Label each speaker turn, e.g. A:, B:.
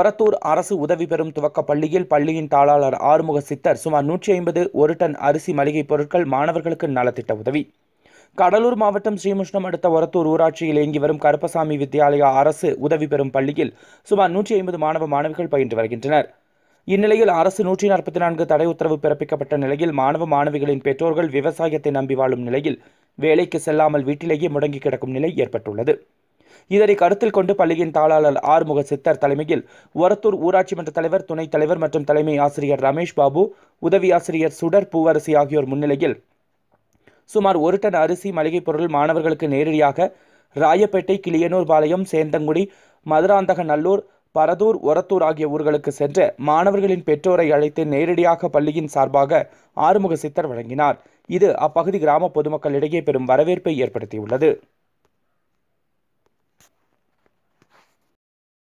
A: ஒரத்தூர் அரசு உதவி பெறும் துவக்க பள்ளியில் பள்ளியின் தாளாளர் ஆறுமுக சித்தர் சுமார் நூற்றி ஐம்பது ஒரு டன் அரிசி மளிகை பொருட்கள் மாணவர்களுக்கு நலத்திட்ட உதவி கடலூர் மாவட்டம் ஸ்ரீமுஷ்ணம் அடுத்த ஒரத்தூர் ஊராட்சியில் இயங்கி வரும் கருப்பசாமி வித்யாலயா அரசு உதவி பெறும் பள்ளியில் சுமார் நூற்றி ஐம்பது மாணவ மாணவிகள் பயின்று வருகின்றனர் இந்நிலையில் அரசு நூற்றி நாற்பத்தி நான்கு தடை உத்தரவு பிறப்பிக்கப்பட்ட நிலையில் மாணவ மாணவிகளின் பெற்றோர்கள் விவசாயத்தை நம்பி வாழும் நிலையில் வேலைக்கு செல்லாமல் வீட்டிலேயே முடங்கி கிடக்கும் நிலை ஏற்பட்டுள்ளது இதனை கருத்தில் கொண்டு பள்ளியின் தாளாளர் ஆறுமுக சித்தர் தலைமையில் ஒரத்தூர் ஊராட்சி மன்ற தலைவர் துணைத் தலைவர் மற்றும் தலைமை ஆசிரியர் ரமேஷ் பாபு உதவி ஆசிரியர் சுடர் பூவரசி ஆகியோர் முன்னிலையில் சுமார் ஒரு டன் அரிசி மளிகைப் பொருள் மாணவர்களுக்கு நேரடியாக ராயப்பேட்டை கிளியனூர் பாளையம் சேந்தங்குடி மதுராந்தக நல்லூர் பரதூர் ஒரத்தூர் ஆகிய ஊர்களுக்கு சென்று மாணவர்களின் பெற்றோரை அழைத்து நேரடியாக பள்ளியின் சார்பாக ஆறுமுக சித்தர் வழங்கினார் இது அப்பகுதி கிராம பொதுமக்களிடையே பெரும் வரவேற்பை ஏற்படுத்தியுள்ளது